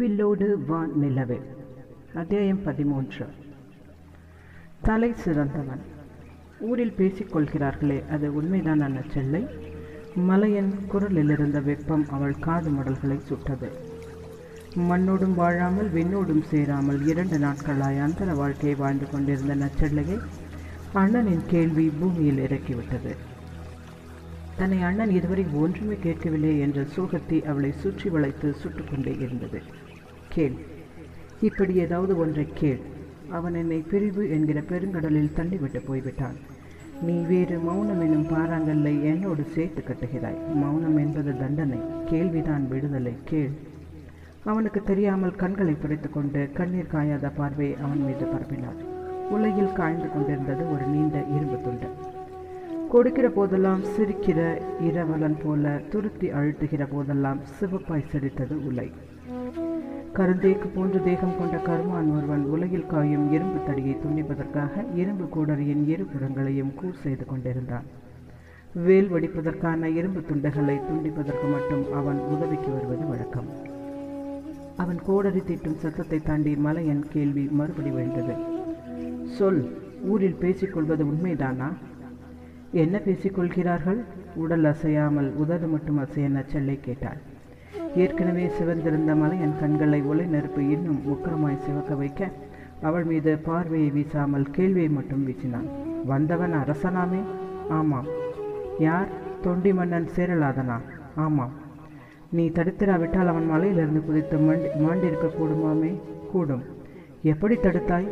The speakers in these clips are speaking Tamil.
வில்லோடு வான் நிலவு அத்தியாயம் பதிமூன்று தலை சிறந்தவன் ஊரில் பேசிக் கொள்கிறார்களே அது உண்மைதான் அண்ண செல்லை மலையன் குரலில் இருந்த வெப்பம் அவள் காது மடல்களை சுட்டது மண்ணோடும் வாழாமல் விண்ணோடும் சேராமல் இரண்டு நாட்களாய் அந்தர வாழ்க்கையை வாழ்ந்து கொண்டிருந்த நச்செல்லையை அண்ணனின் கேள்வி பூமியில் இறக்கிவிட்டது தன்னை அண்ணன் இதுவரை ஒன்றுமே கேட்கவில்லை என்ற சோகத்தை அவளை சுற்றி வளைத்து சுட்டுக்கொண்டே இருந்தது கேள் இப்படி ஏதாவது ஒன்றை கேள் அவன் என்னை பிரிவு என்கிற பெருங்கடலில் தள்ளிவிட்டு போய்விட்டான் நீ வேறு மௌனம் எனும் பாறாங்கல்லை என்னோடு சேர்த்து கட்டுகிறாய் மௌனம் என்பது தண்டனை கேள்விதான் விடுதலை கேள் அவனுக்கு தெரியாமல் கண்களை துடைத்து கொண்டு கண்ணீர் காயாத பார்வை அவன் மீது பரப்பினார் உலகில் காய்ந்து கொண்டிருந்தது ஒரு நீண்ட இரும்பு துண்டு கொடுக்கிற போதெல்லாம் சிரிக்கிற இரவலன் போல துருத்தி அழுத்துகிற போதெல்லாம் சிவப்பாய் சிரித்தது உலை கருந்தேக்கு போன்ற தேகம் கொண்ட கருமான் ஒருவன் உலகில் காயும் இரும்பு தடியை துண்டிப்பதற்காக இரும்பு கூடரியின் இரு புறங்களையும் கூர் செய்து கொண்டிருந்தான் வேல் வடிப்பதற்கான இரும்பு துண்டுகளை துண்டிப்பதற்கு மட்டும் அவன் உதவிக்கு வருவது வழக்கம் அவன் கோடரி தீட்டும் சத்தத்தை தாண்டி மலையன் கேள்வி மறுபடி விழுந்தது சொல் ஊரில் பேசிக்கொள்வது உண்மைதானா என்ன பேசிக்கொள்கிறார்கள் உடல் அசையாமல் உதடு மட்டும் அசைய நச்சல்லை கேட்டாள் ஏற்கனவே சிவந்திருந்த மலையன் கண்களை ஒலை நெருப்பு இன்னும் உக்கரமாய் சிவக்க வைக்க அவள் மீது பார்வையை வீசாமல் கேள்வியை மட்டும் வீசினான் வந்தவன் அரசனாமே ஆமாம் யார் தொண்டி மன்னன் சேரலாதனா ஆமாம் நீ தடுத்திராவிட்டால் அவன் மலையிலிருந்து குதித்து மண்டி மாண்டிருக்க கூடுமாமே கூடும் எப்படி தடுத்தாய்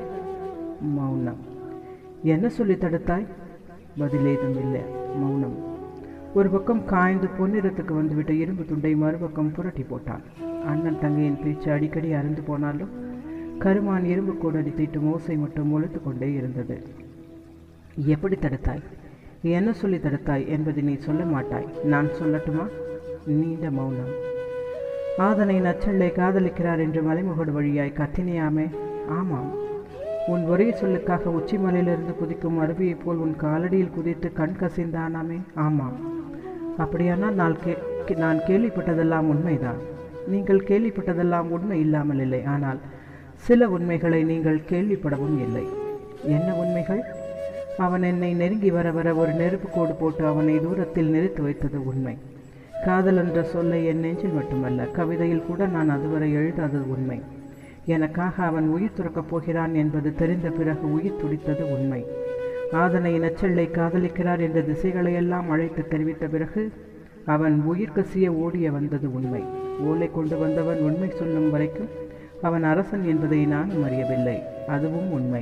மௌனம் என்ன சொல்லி தடுத்தாய் பதில் ஏதும் இல்லை மௌனம் ஒரு பக்கம் காய்ந்து பொன்னிறத்துக்கு வந்துவிட்ட இரும்பு துண்டை மறுபக்கம் புரட்டி போட்டான் அண்ணன் தங்கையின் பேச்சு அடிக்கடி அருந்து போனாலும் கருமான் இரும்பு கோடடி தீட்டும் ஓசை மட்டும் ஒழுத்து கொண்டே இருந்தது எப்படி தடுத்தாய் என்ன சொல்லி தடுத்தாய் என்பதை நீ சொல்ல மாட்டாய் நான் சொல்லட்டுமா நீண்ட மௌனம் ஆதனை நச்சல்லை காதலிக்கிறார் என்று மலைமுகடு வழியாய் கத்தினியாமே ஆமாம் உன் ஒரே சொல்லுக்காக உச்சிமலையிலிருந்து குதிக்கும் அருவியைப் போல் உன் காலடியில் குதித்து கண் கசிந்தானாமே ஆமாம் அப்படியானால் நான் கே நான் கேள்விப்பட்டதெல்லாம் உண்மைதான் நீங்கள் கேள்விப்பட்டதெல்லாம் உண்மை இல்லாமல் இல்லை ஆனால் சில உண்மைகளை நீங்கள் கேள்விப்படவும் இல்லை என்ன உண்மைகள் அவன் என்னை நெருங்கி வர வர ஒரு நெருப்பு கோடு போட்டு அவனை தூரத்தில் நிறுத்தி வைத்தது உண்மை காதல் என்ற சொல்லை என் நெஞ்சில் மட்டுமல்ல கவிதையில் கூட நான் அதுவரை எழுதாதது உண்மை எனக்காக அவன் உயிர் துறக்கப் போகிறான் என்பது தெரிந்த பிறகு உயிர் துடித்தது உண்மை ஆதனை நச்செல்லை காதலிக்கிறார் என்ற திசைகளையெல்லாம் அழைத்து தெரிவித்த பிறகு அவன் உயிர் கசிய ஓடிய வந்தது உண்மை ஓலை கொண்டு வந்தவன் உண்மை சொல்லும் வரைக்கும் அவன் அரசன் என்பதை நானும் அறியவில்லை அதுவும் உண்மை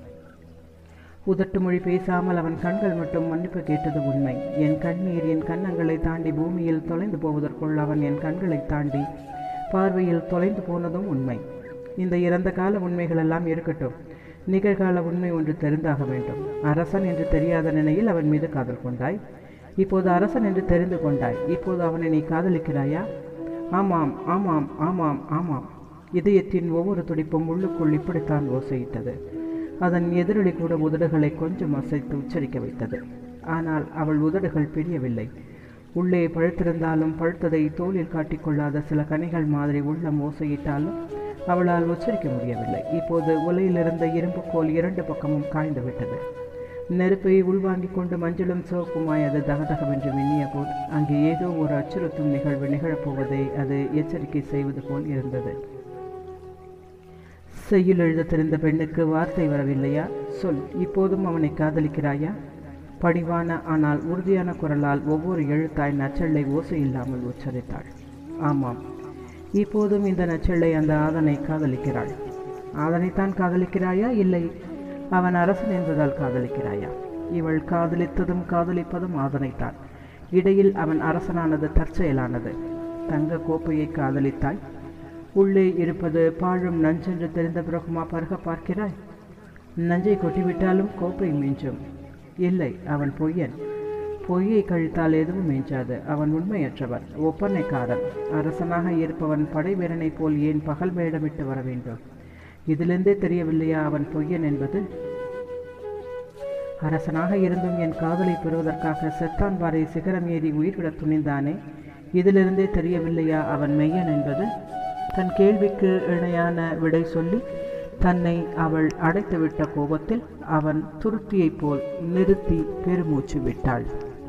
உதட்டு மொழி பேசாமல் அவன் கண்கள் மட்டும் மன்னிப்பு கேட்டது உண்மை என் கண்ணீர் என் கன்னங்களை தாண்டி பூமியில் தொலைந்து போவதற்குள் அவன் என் கண்களை தாண்டி பார்வையில் தொலைந்து போனதும் உண்மை இந்த இறந்த கால உண்மைகள் எல்லாம் இருக்கட்டும் நிகழ்கால உண்மை ஒன்று தெரிந்தாக வேண்டும் அரசன் என்று தெரியாத நிலையில் அவன் மீது காதல் கொண்டாய் இப்போது அரசன் என்று தெரிந்து கொண்டாய் இப்போது அவனை நீ காதலிக்கிறாயா ஆமாம் ஆமாம் ஆமாம் ஆமாம் இதயத்தின் ஒவ்வொரு துடிப்பும் உள்ளுக்குள் இப்படித்தான் ஓசையிட்டது அதன் எதிரொலி கூட உதடுகளை கொஞ்சம் அசைத்து உச்சரிக்க வைத்தது ஆனால் அவள் உதடுகள் பிரியவில்லை உள்ளே பழுத்திருந்தாலும் பழுத்ததை தோளில் காட்டிக்கொள்ளாத சில கனிகள் மாதிரி உள்ளம் ஓசையிட்டாலும் அவளால் உச்சரிக்க முடியவில்லை இப்போது உலையிலிருந்த இரும்பு கோல் இரண்டு பக்கமும் காய்ந்து விட்டது நெருப்பை உள்வாங்கிக் கொண்டு மஞ்சளும் சிவப்புமாய் அது தகதகவென்று மின்னிய போது அங்கே ஏதோ ஒரு அச்சுறுத்தும் நிகழ்வு நிகழப்போவதை அது எச்சரிக்கை செய்வது போல் இருந்தது செய்யுள் எழுத தெரிந்த பெண்ணுக்கு வார்த்தை வரவில்லையா சொல் இப்போதும் அவனை காதலிக்கிறாயா படிவான ஆனால் உறுதியான குரலால் ஒவ்வொரு எழுத்தாய் நச்சல்லை ஓசை இல்லாமல் உச்சரித்தாள் ஆமாம் இப்போதும் இந்த நச்செல்லை அந்த ஆதனை காதலிக்கிறாள் ஆதனைத்தான் காதலிக்கிறாயா இல்லை அவன் அரசன் என்பதால் காதலிக்கிறாயா இவள் காதலித்ததும் காதலிப்பதும் ஆதனைத்தான் இடையில் அவன் அரசனானது தற்செயலானது தங்க கோப்பையை காதலித்தாய் உள்ளே இருப்பது பாழும் நஞ்சென்று தெரிந்த பிறகுமா பருக பார்க்கிறாய் நஞ்சை கொட்டிவிட்டாலும் கோப்பை மிஞ்சும் இல்லை அவன் பொய்யன் பொய்யை கழித்தால் எதுவும் மிஞ்சாது அவன் உண்மையற்றவன் ஒப்பனைக்காரன் அரசனாக இருப்பவன் படை வீரனைப் போல் ஏன் பகல் வேடமிட்டு வர வேண்டும் இதிலிருந்தே தெரியவில்லையா அவன் பொய்யன் என்பது அரசனாக இருந்தும் என் காதலை பெறுவதற்காக செத்தான் பாறை சிகரம் ஏறி உயிர்விடத் துணிந்தானே இதிலிருந்தே தெரியவில்லையா அவன் மெய்யன் என்பது தன் கேள்விக்கு இணையான விடை சொல்லி தன்னை அவள் அடைத்துவிட்ட கோபத்தில் அவன் துருத்தியைப் போல் நிறுத்தி பெருமூச்சு விட்டாள்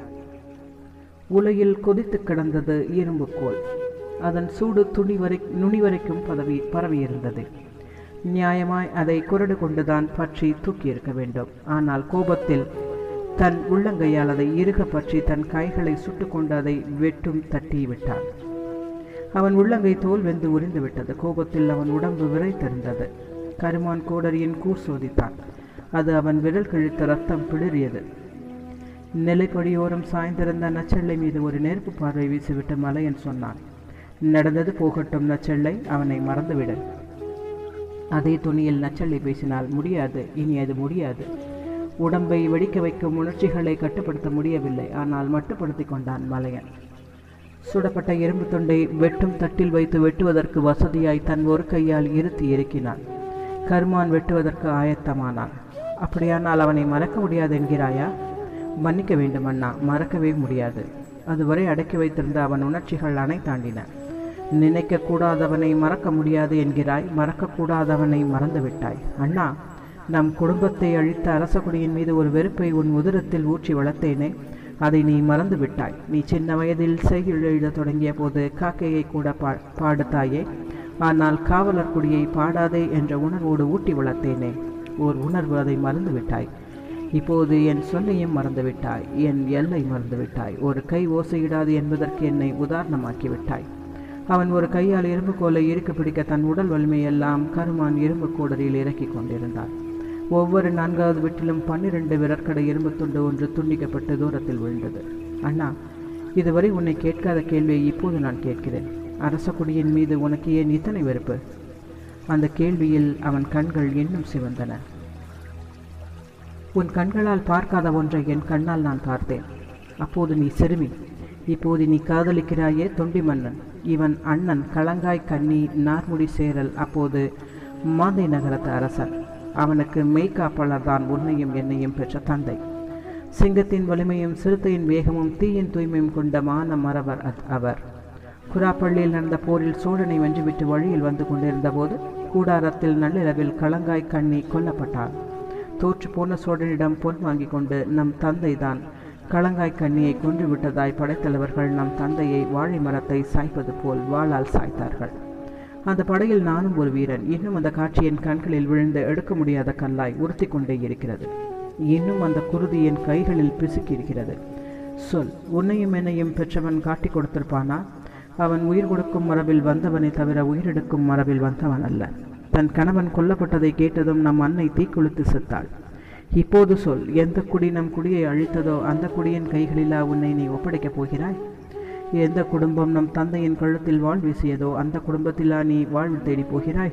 உலையில் கொதித்து கிடந்தது இரும்புக்கோல் அதன் சூடு துணி வரை நுனி வரைக்கும் பதவி பரவியிருந்தது நியாயமாய் அதை குரடு கொண்டுதான் பற்றி தூக்கியிருக்க வேண்டும் ஆனால் கோபத்தில் தன் உள்ளங்கையால் அதை இறுக பற்றி தன் கைகளை சுட்டுக்கொண்டு அதை வெட்டும் தட்டி விட்டான் அவன் உள்ளங்கை தோல் வெந்து உரிந்து விட்டது கோபத்தில் அவன் உடம்பு விரைத்திருந்தது கருமான் கோடரியின் கூர் சோதித்தான் அது அவன் விரல் கிழித்த ரத்தம் பிளிறியது நிலைப்படியோரம் சாய்ந்திருந்த நச்செல்லை மீது ஒரு நெருப்பு பார்வை வீசிவிட்டு மலையன் சொன்னான் நடந்தது போகட்டும் நச்செல்லை அவனை மறந்துவிடு அதே துணியில் நச்செல்லை பேசினால் முடியாது இனி அது முடியாது உடம்பை வெடிக்க வைக்கும் உணர்ச்சிகளை கட்டுப்படுத்த முடியவில்லை ஆனால் மட்டுப்படுத்தி கொண்டான் மலையன் சுடப்பட்ட இரும்பு துண்டை வெட்டும் தட்டில் வைத்து வெட்டுவதற்கு வசதியாய் தன் ஒரு கையால் இருத்தி இறுக்கினான் கருமான் வெட்டுவதற்கு ஆயத்தமானான் அப்படியானால் அவனை மறக்க முடியாது என்கிறாயா மன்னிக்க வேண்டும் அண்ணா மறக்கவே முடியாது அதுவரை அடக்கி வைத்திருந்த அவன் உணர்ச்சிகள் அணை தாண்டின நினைக்க கூடாதவனை மறக்க முடியாது என்கிறாய் மறக்கக்கூடாதவனை மறந்துவிட்டாய் அண்ணா நம் குடும்பத்தை அழித்த அரசகுடியின் மீது ஒரு வெறுப்பை உன் உதிரத்தில் ஊற்றி வளர்த்தேனே அதை நீ மறந்து விட்டாய் நீ சின்ன வயதில் செய்யுள் எழுத தொடங்கிய போது காக்கையை கூட பா பாடுத்தாயே ஆனால் காவலர் குடியை பாடாதே என்ற உணர்வோடு ஊட்டி வளர்த்தேனே ஓர் உணர்வு அதை மறந்து விட்டாய் இப்போது என் சொல்லையும் மறந்துவிட்டாய் என் எல்லை மறந்துவிட்டாய் ஒரு கை ஓசையிடாது என்பதற்கு என்னை உதாரணமாக்கி விட்டாய் அவன் ஒரு கையால் இரும்பு கோலை இறுக்கு பிடிக்க தன் உடல் வலிமையெல்லாம் கருமான் இரும்பு கூடரில் இறக்கி கொண்டிருந்தான் ஒவ்வொரு நான்காவது வீட்டிலும் பன்னிரண்டு விரற்கடை இரும்பு துண்டு ஒன்று துண்டிக்கப்பட்டு தூரத்தில் விழுந்தது அண்ணா இதுவரை உன்னை கேட்காத கேள்வியை இப்போது நான் கேட்கிறேன் அரச குடியின் மீது உனக்கு ஏன் இத்தனை வெறுப்பு அந்த கேள்வியில் அவன் கண்கள் இன்னும் சிவந்தன உன் கண்களால் பார்க்காத ஒன்றை என் கண்ணால் நான் பார்த்தேன் அப்போது நீ சிறுமி இப்போது நீ காதலிக்கிறாயே தொண்டி மன்னன் இவன் அண்ணன் களங்காய் கண்ணி நார்முடி சேரல் அப்போது மாந்தை நகரத்து அரசன் அவனுக்கு மெய்காப்பாளர் தான் உன்னையும் என்னையும் பெற்ற தந்தை சிங்கத்தின் வலிமையும் சிறுத்தையின் வேகமும் தீயின் தூய்மையும் கொண்ட மான மறவர் அத் அவர் குராப்பள்ளியில் நடந்த போரில் சோழனை வென்றுவிட்டு வழியில் வந்து கொண்டிருந்த போது கூடாரத்தில் நள்ளிரவில் களங்காய் கண்ணி கொல்லப்பட்டார் தோற்று போன சோழனிடம் பொன் வாங்கி கொண்டு நம் தந்தை தான் களங்காய் கண்ணியை கொன்று விட்டதாய் படைத்தலைவர்கள் நம் தந்தையை வாழை மரத்தை சாய்ப்பது போல் வாளால் சாய்த்தார்கள் அந்த படையில் நானும் ஒரு வீரன் இன்னும் அந்த காட்சி என் கண்களில் விழுந்து எடுக்க முடியாத கல்லாய் உறுத்தி கொண்டே இருக்கிறது இன்னும் அந்த குருதி என் கைகளில் பிசுக்கி இருக்கிறது சொல் உன்னையும் என்னையும் பெற்றவன் காட்டி கொடுத்திருப்பானா அவன் உயிர் கொடுக்கும் மரபில் வந்தவனை தவிர உயிரெடுக்கும் மரபில் வந்தவன் அல்ல தன் கணவன் கொல்லப்பட்டதை கேட்டதும் நம் அன்னை தீக்குளித்து செத்தாள் இப்போது சொல் எந்த குடி நம் குடியை அழித்ததோ அந்த குடியின் கைகளிலா உன்னை நீ ஒப்படைக்கப் போகிறாய் எந்த குடும்பம் நம் தந்தையின் கழுத்தில் வாழ் வீசியதோ அந்த குடும்பத்திலா நீ வாழ்வு தேடி போகிறாய்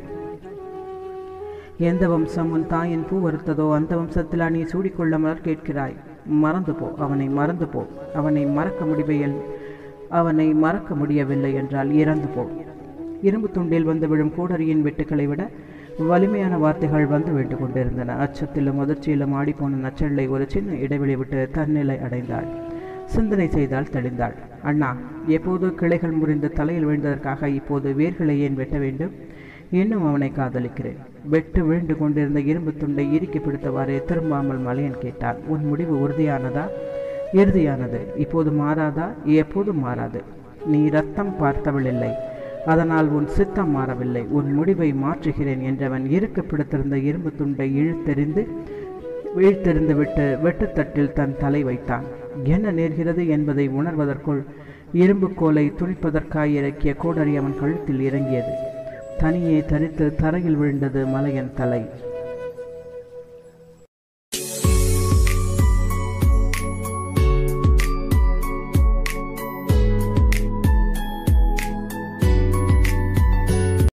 எந்த வம்சம் உன் தாயின் பூ வருத்ததோ அந்த வம்சத்திலா நீ சூடிக்கொள்ள மலர் கேட்கிறாய் மறந்து போ அவனை மறந்து போ அவனை மறக்க முடிவையில் அவனை மறக்க முடியவில்லை என்றால் இறந்து போ இரும்பு துண்டில் வந்து விழும் கூடரியின் வெட்டுக்களை விட வலிமையான வார்த்தைகள் வந்து விட்டு கொண்டிருந்தன அச்சத்திலும் அதிர்ச்சியிலும் ஆடிப்போன நச்செல்லை ஒரு சின்ன இடைவெளி விட்டு தன்னிலை அடைந்தாள் சிந்தனை செய்தால் தெளிந்தாள் அண்ணா எப்போது கிளைகள் முறிந்து தலையில் விழுந்ததற்காக இப்போது வேர்களை ஏன் வெட்ட வேண்டும் இன்னும் அவனை காதலிக்கிறேன் வெட்டு விழுந்து கொண்டிருந்த இரும்பு துண்டை இறுக்கி பிடித்தவாறு திரும்பாமல் மலையன் கேட்டான் உன் முடிவு உறுதியானதா இறுதியானது இப்போது மாறாதா எப்போதும் மாறாது நீ ரத்தம் பார்த்தவள் இல்லை அதனால் உன் சித்தம் மாறவில்லை உன் முடிவை மாற்றுகிறேன் என்றவன் இறுக்க பிடித்திருந்த இரும்பு துண்டை இழுத்தெறிந்து வீழ்த்தெறிந்து விட்டு வெட்டுத்தட்டில் தன் தலை வைத்தான் என்ன நேர்கிறது என்பதை உணர்வதற்குள் இரும்பு கோலை துணிப்பதற்காய் இறக்கிய கோடரி அவன் கழுத்தில் இறங்கியது தனியே தரித்து தரையில் விழுந்தது மலையன் தலை